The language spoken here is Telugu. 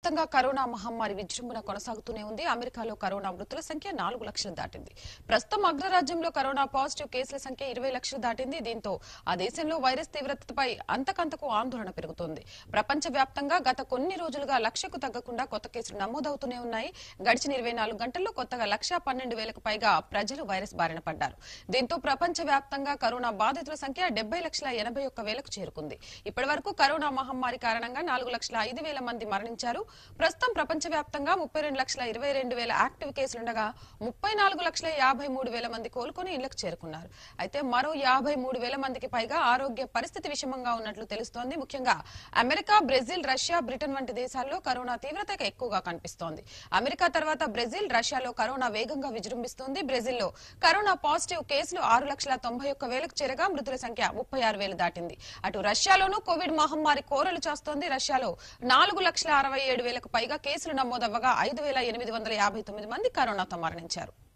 ప్రపంచవ్యాప్తంగా కరోనా మహమ్మారి విజృంభణ కొనసాగుతూనే ఉంది అమెరికాలో కరోనా మృతుల సంఖ్య నాలుగు లక్షలు దాటింది ప్రస్తుతం అగ్రరాజ్యంలో కరోనా పాజిటివ్ కేసుల సంఖ్య ఇరవై లక్షలు దాటింది దీంతో ఆ దేశంలో వైరస్ తీవ్రతపై అంతకంతకు ఆందోళన పెరుగుతోంది ప్రపంచవ్యాప్తంగా గత కొన్ని రోజులుగా లక్షకు తగ్గకుండా కొత్త కేసులు నమోదవుతూనే ఉన్నాయి గడిచిన ఇరవై నాలుగు గంటల్లో కొత్తగా లక్ష పన్నెండు వేలకు పైగా ప్రజలు వైరస్ బారిన పడ్డారు దీంతో ప్రపంచవ్యాప్తంగా కరోనా బాధితుల సంఖ్య డెబ్బై లక్షల ఎనభై ఒక్క వేలకు చేరుకుంది ఇప్పటి వరకు కరోనా మహమ్మారి కారణంగా నాలుగు లక్షల ఐదు వేల మంది మరణించారు ప్రస్తుతం ప్రపంచవ్యాప్తంగా ముప్పై రెండు లక్షల ఇరవై రెండు వేల యాక్టివ్ కేసులుండగా ముప్పై నాలుగు లక్షల యాభై మూడు వేల మంది కోలుకొని ఇళ్లకు చేరుకున్నారు అయితే మరో యాభై మూడు వేల మందికి పైగా ఆరోగ్య పరిస్థితి విషమంగా ఉన్నట్లు తెలుస్తోంది ముఖ్యంగా అమెరికా బ్రెజిల్ రష్యా బ్రిటన్ వంటి దేశాల్లో కరోనా తీవ్రత ఎక్కువగా కనిపిస్తోంది అమెరికా తర్వాత బ్రెజిల్ రష్యాలో కరోనా వేగంగా విజృంభిస్తోంది బ్రెజిల్లో కరోనా పాజిటివ్ కేసులు ఆరు లక్షల తొంభై ఒక్క వేలకు చేరగా మృతుల సంఖ్య ముప్పై ఆరు వేలు దాటింది అటు రష్యాలోనూ కోవిడ్ మహమ్మారి కోరలు చేస్తోంది రష్యాలో నాలుగు లక్షల అరవై ఏడు వేలకు పైగా కేసులు నమోదవ్వగా ఐదు వేల ఎనిమిది వందల యాభై తొమ్మిది మంది కరోనాతో మరణించారు